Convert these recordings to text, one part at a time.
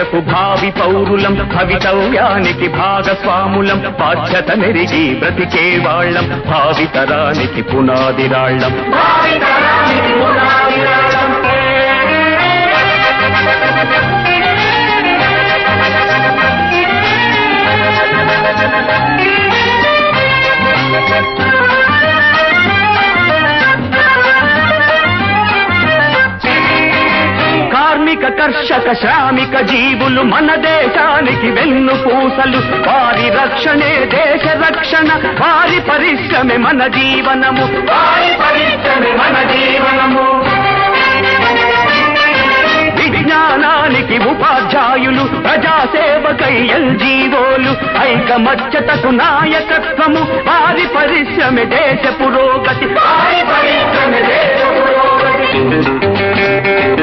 దేశపు భావి పౌరులం భవితవ్యానికి భాగస్వాములం బాధ్యత మెరిగి బ్రతికే వాళ్ళం భావితరానికి పునాదిరాళ్ళం కార్మిక కర్షక శ్రామిక జీవులు మన దేశానికి వెన్ను పూసలు వారి రక్షణే దేశ రక్షణ వారి పరిశ్రమే మన జీవనము వారి పరిశ్రమే మన జీవనము విజ్ఞానానికి ఉపాధ్యాయులు ప్రజాసేవకై ఎల్జీవోలు ఐకమత్యతకు నాయకత్వము వారి పరిశ్రమ దేశ పురోగతి వారి పరిశ్రమ దేశ పురోగతి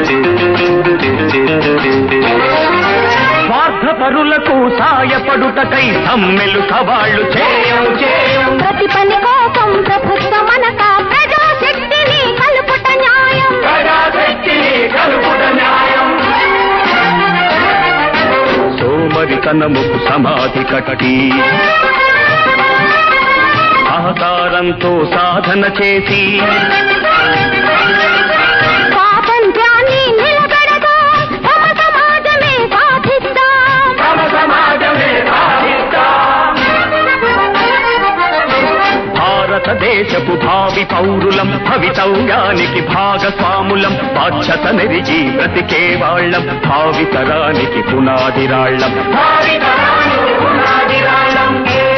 స్వార్థపరులకు సాయపడుటకై సమ్మెలు సవాళ్లు చేయం చేయం ప్రతి పని కోసం ప్రభుత్వమనక ప్రజాశక్తిని కలుపుట న్యాయం ప్రజాశక్తిని కలుపుట న్యాయం సోమరితనముకు సమాధి కట్టి సహకారంతో సాధన చేసి స్వాతంత్ర్యాన్ని నిలబెడదాం తమ సమాజమే సాధిద్దాం తమ సమాజమే సాధిద్దాం. భారతదేశపు భావి పౌరులం భవితవ్యానికి భాగస్వాములం బాధ్యత నెరిగి బ్రతికే వాళ్ళం భావితరానికి పునాదిరాళ్ళం భావితరానికి పునాదిరాళ్ళం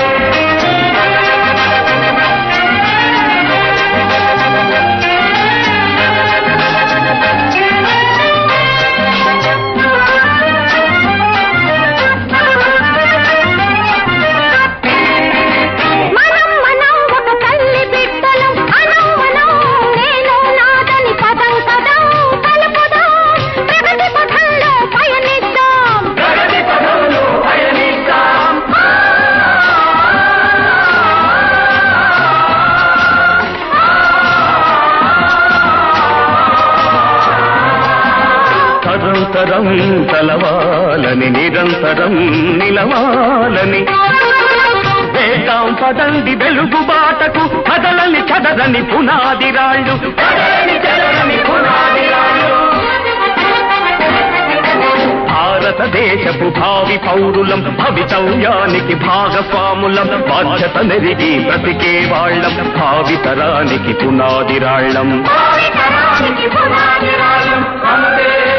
మనం మనం ఒక తల్లి బిడ్డలం అనం మనం నేను నాదని పదం పదం కలుపుదాం ప్రగతి పథంలో పయనిద్దాం ప్రగతి పథంలో పయనిద్దాం తరం తరం తలవాలని నిరంతరం నిలవాలని వేదాం పదండి వెలుగు బాటకు కదలని చదరని పునాది రాళ్ళు కదలని చదరని పునాది రాళ్ళు భారతదేశపు భావి పౌరులం భవితవ్యానికి భాగస్వాములం బాధ్యత నెరిగి బ్రతికే వాళ్ళం భావితరానికి పునాదిరాళ్ళం భావితరానికి పునాది రాళ్ళం. అంతే